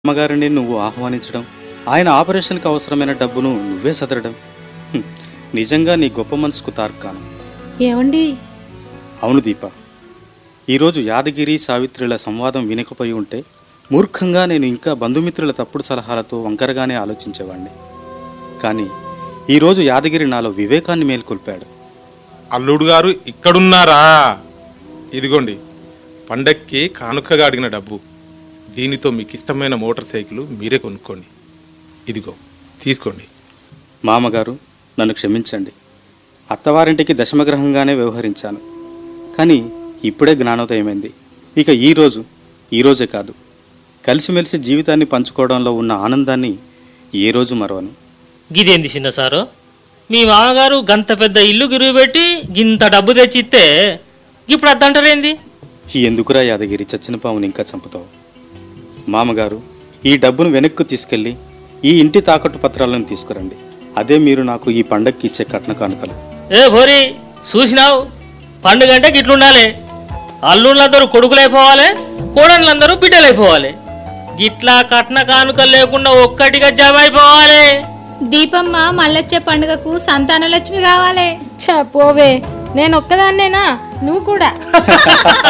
అమ్మగారిని నువ్వు ఆహ్వానించడం ఆయన ఆపరేషన్కి అవసరమైన డబ్బును నువ్వే సదరడం హ్మ్, నిజంగా నీ గొప్ప మనసుకు తార్కాణం ఏమండి అవును దీప ఈరోజు యాదగిరి సావిత్రుల సంవాదం వినకపోయి ఉంటే మూర్ఖంగా నేను ఇంకా బంధుమిత్రుల తప్పుడు సలహాలతో వంకరగానే ఆలోచించేవాణ్ణి కానీ ఈరోజు యాదగిరి నాలో వివేకాన్ని మేల్కొల్పాడు అల్లుడు గారు ఇక్కడున్నారా ఇదిగోండి పండక్కి కానుకగా అడిగిన డబ్బు దీనితో మీకు ఇష్టమైన మోటార్ సైకిల్ మీరే కొనుక్కోండి ఇదిగో తీసుకోండి మామగారు నన్ను క్షమించండి అత్తవారింటికి దశమగ్రహంగానే వ్యవహరించాను కానీ ఇప్పుడే జ్ఞానోదయమైంది ఇక ఈ రోజు ఈ రోజే కాదు కలిసిమెలిసి జీవితాన్ని పంచుకోవడంలో ఉన్న ఆనందాన్ని ఏ రోజు మరవను గిదేంది చిన్న సారు మీ మామగారు గంత పెద్ద ఇల్లు గిరువు పెట్టి గింత డబ్బు తెచ్చిస్తే ఇప్పుడు అద్దంటారేంది ఈ ఎందుకురా యాదగిరి చచ్చిన పాముని ఇంకా చంపుతావు మామగారు ఈ డబ్బును వెనక్కు తీసుకెళ్ళి ఈ ఇంటి తాకట్టు పత్రాలను తీసుకురండి అదే మీరు నాకు ఈ పండక్కి ఇచ్చే కట్న కానుకలు ఏ భోరి చూసినావు పండుగ అంటే గిట్లుండాలి అల్లుళ్ళందరూ కొడుకులైపోవాలి కోడళ్ళందరూ బిడ్డలైపోవాలి గిట్లా కట్న కానుకలు లేకుండా ఒక్కటిగా జమ అయిపోవాలి దీపమ్మ మల్లొచ్చే పండుగకు సంతానలక్ష్మి కావాలి ఛ, పోవే నేను ఒక్కదాన్నేనా నువ్వు కూడా